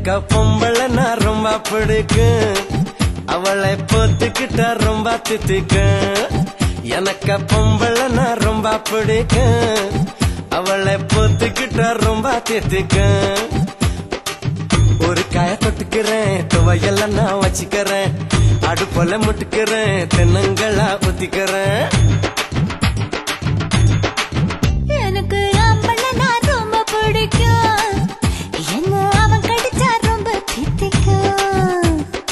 எனக்கு பொம்பளை நான் ரொம்ப பிடிக்கும் அவளை பொத்துக்கிட்ட ரொம்ப தித்திக்கும் எனக்கு பொம்பளை நான் ரொம்ப பிடிக்கும் அவளை பொத்துக்கிட்ட ரொம்ப தித்திக்கும் ஒரு காய தொட்டுக்கிறேன் துவையெல்லாம் நான் வச்சுக்கிறேன் அடுப்பொல முட்டுக்கிறேன் தென்னங்களா ஊத்திக்கிறேன் எனக்கு அம்மனை ரொம்ப பிடிக்கும் என்ன அவன் கடிச்சா ரொம்ப தித்திக்கும்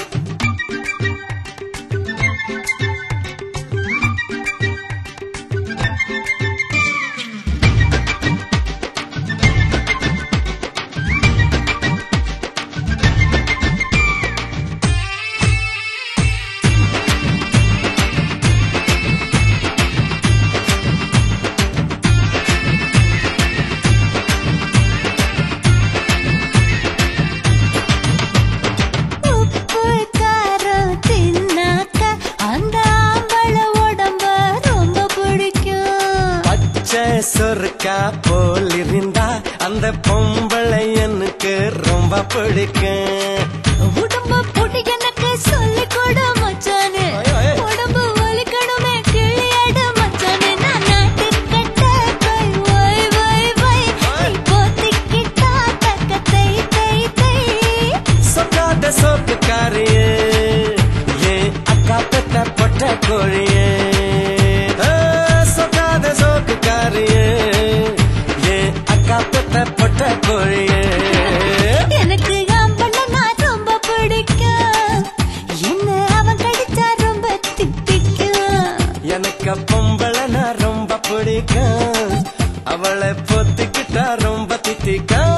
உப்பு காரம் தின்னாக்க அந்த ஆம்பள உடம்ப ரொம்ப பிடிக்கும் பச்சை சொருக்கா போல் இருந்தா அந்த பொம்பளை எனக்கு ரொம்ப பிடிக்கும் உடம்ப போட்டு எனக்கு சொல்லிக் கொடு மச்சானே உடம்பு வலிக்கணுமே கிளியாட மச்சானே நான் நாட்டு கட்ட கை வை வை வை நீ போத்திக்கிட்டா தக்க தை தை தை சொல்லாத சோப்புக்காரியே ஏ அக்கா பெத்த பொட்ட கோழியே ஆ, சொல்லாத சோப்புக்காரியே ஏ அக்கா பெத்த பொட்ட கோழியே எனக்கு அம்பள நான் ரொம்ப பிடிக்கும் என்ன அவன் கடிச்சா ரொம்ப தித்திக்கும் எனக்கு பொம்பளை நான் ரொம்ப பிடிக்கும் அவளை பொத்திக்கிட்டா ரொம்ப தித்திக்கும்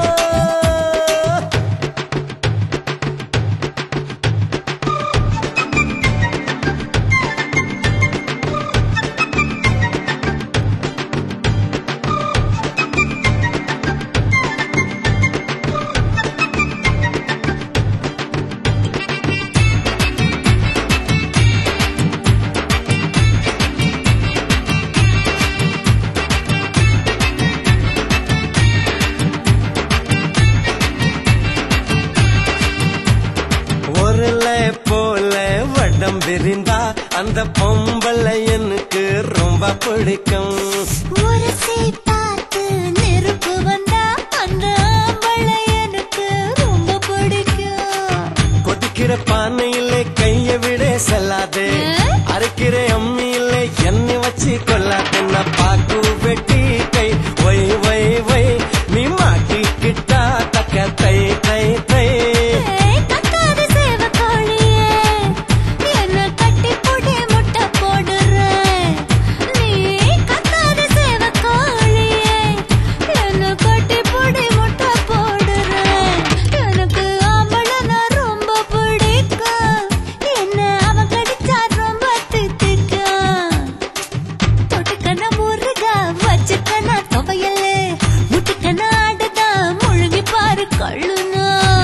ஒருல போல வட்டம் விரிந்தா அந்த பொம்பளை எனக்கு ரொம்ப பிடிக்கும் உரசி பார்த்து நெருப்பு வந்தா அந்த ஆம்பளை எனக்கு ரொம்ப பிடிக்கும் கொதிக்கிற பானையிலே கைய விட செல்லாதே அரைக்கிற அம்மியில எண்ணெய் வச்சு கொள்ளாதே நான் பாக்கு வெட்டி கை வை வை வை நீ மாட்டிக்கிட்டா தக்க தை தை தை ஏய், கத்தாத சேவக்கோழியே, என்னை கட்டிப்புடி முட்டை போடுறேன். நீ கத்தாத சேவக்கோழியே, என்னை கட்டிப்புடி முட்டை போடுறேன். எனக்கு ஆம்பளைன்னா ரொம்ப பிடிக்கும். என்னை அவன் கடிச்சா ரொம்ப தித்திக்கும். தொட்டுக்கன முருகா, வச்சுக்கன துவையலு, முட்டிக்கன ஆடுதா, முழுங்கி பாரு கள்ளுனா.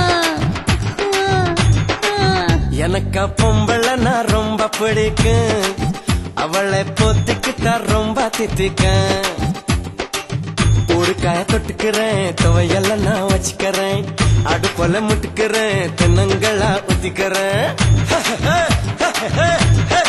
எனக்கு பொம்பளை நான் ரொம்ப பிடிக்கும் அவளை பொத்திக்கிட்டா ரொம்ப தித்திக்கும் ஒரு காய தொட்டுக்கிறேன் துவையெல்லாம் நான் வச்சுக்கிறேன் அடுப்பொல முட்டுக்கிறேன் தென்னங்களா ஊத்திக்கிறேன்